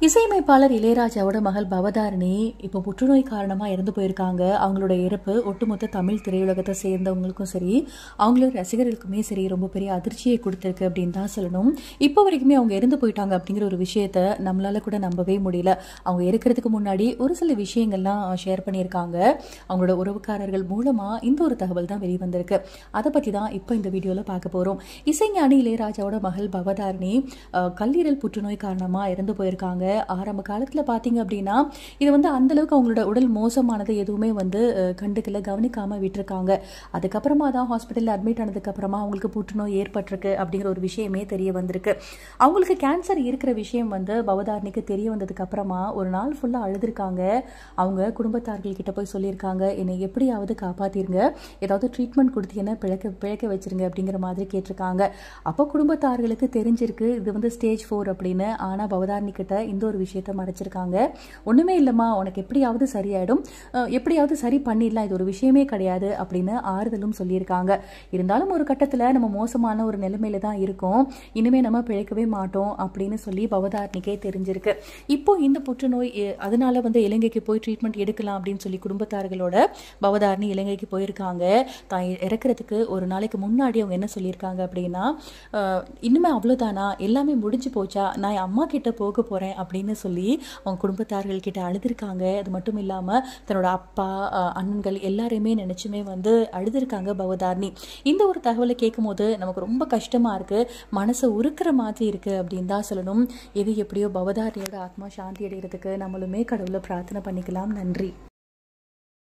இசையமைப்பாளர் இளையராஜாவோட மகள் பவதாரணி இப்போ புற்றுநோய் காரணமாக இறந்து போயிருக்காங்க அவங்களோட இறப்பு ஒட்டுமொத்த தமிழ் திரையுலகத்தை சேர்ந்தவங்களுக்கும் சரி அவங்களோட ரசிகர்களுக்குமே சரி ரொம்ப பெரிய அதிர்ச்சியை கொடுத்துருக்கு அப்படின்னு தான் சொல்லணும் இப்போ வரைக்குமே அவங்க இறந்து போயிட்டாங்க அப்படிங்கிற ஒரு விஷயத்த நம்மளால கூட நம்பவே முடியல அவங்க இருக்கிறதுக்கு முன்னாடி ஒரு சில விஷயங்கள்லாம் ஷேர் பண்ணியிருக்காங்க அவங்களோட உறவுக்காரர்கள் மூலமாக இந்த ஒரு தகவல் தான் வெளிவந்திருக்கு அதை பற்றி தான் இப்போ இந்த வீடியோவில் பார்க்க போகிறோம் இசைஞானி இளையராஜாவோட மகள் பவதாரணி அஹ், கல்லீரல் புற்றுநோய் காரணமாக இறந்து போயிருக்காங்க ஆரம்ப காலத்தில் பார்த்தீங்க அப்படின்னா இது வந்து அந்த அளவுக்கு அவங்களோட உடல் மோசமானது எதுவுமே வந்து அஹ், கண்டுக்கல கவனிக்காம விட்டுருக்காங்க அதுக்கப்புறமா தான் ஹாஸ்பிட்டலில் அட்மிட் ஆனதுக்கு அப்புறமா அவங்களுக்கு புற்றுநோய் ஏற்பட்டிருக்கு அப்படிங்கிற ஒரு விஷயமே தெரிய வந்திருக்கு அவங்களுக்கு கேன்சர் இருக்கிற விஷயம் வந்து பவதாரணிக்கு தெரிய வந்ததுக்கு அப்புறமா ஒரு நாள் ஃபுல்லாக அழுதுருக்காங்க அவங்க குடும்பத்தார்கள் கிட்ட போய் சொல்லியிருக்காங்க என்னை எப்படியாவது காப்பாத்திருங்க ஏதாவது ட்ரீட்மெண்ட் கொடுத்து என்ன பிழைக்க பிழைக்க வச்சிருங்க அப்படிங்கிற மாதிரி கேட்டிருக்காங்க அப்போ குடும்பத்தார்களுக்கு தெரிஞ்சிருக்கு இது வந்து ஸ்டேஜ் ஃபோர் அப்படின்னு ஆனால் பவதாரணி கிட்ட இந்த ஒரு விஷயத்த மறைச்சிருக்காங்க ஒன்றுமே இல்லைம்மா உனக்கு எப்படியாவது சரியாயிடும் அஹ் எப்படியாவது சரி பண்ணிடலாம் இது ஒரு விஷயமே கிடையாது அப்படின்னு ஆறுதலும் சொல்லியிருக்காங்க இருந்தாலும் ஒரு கட்டத்தில் நம்ம மோசமான ஒரு நிலைமையில தான் இருக்கோம் இனிமே நம்ம பிழைக்கவே மாட்டோம் அப்படின்னு சொல்லி பவதாரணிக்கே தெரிஞ்சிருக்கு இப்போ இந்த புற்றுநோய் எ- அதனால வந்து இலங்கைக்கு போய் ட்ரீட்மெண்ட் எடுக்கலாம் அப்படின்னு சொல்லி குடும்பத்தார்களோட பவதாரணி இலங்கைக்கு போயிருக்காங்க தான் இ- இறக்கறதுக்கு ஒரு நாளைக்கு முன்னாடி அவங்க என்ன சொல்லியிருக்காங்க அப்படின்னா அஹ், இன்னுமே அவ்வளோதானா எல்லாமே முடிஞ்சு போச்சா நான் என் அம்மா கிட்ட போக போறேன் அப்படின்னு சொல்லி அவங்க குடும்பத்தார்கள் கிட்ட அழுதுருக்காங்க அது மட்டும் இல்லாமல் தன்னோட அப்பா அஹ், அண்ணன்கள் எல்லாரையுமே நினைச்சுமே வந்து அழுதுருக்காங்க பவதாரணி இந்த ஒரு தகவலை கேட்கும்போது நமக்கு ரொம்ப கஷ்டமா இருக்கு மனசை உருக்குற மாதிரி இருக்கு அப்படின்னு தான் சொல்லணும் எது எப்படியோ பவதாரணியோட ஆத்மா சாந்தி அடைகிறதுக்கு நம்மளுமே கடவுளை பிரார்த்தனை பண்ணிக்கலாம் நன்றி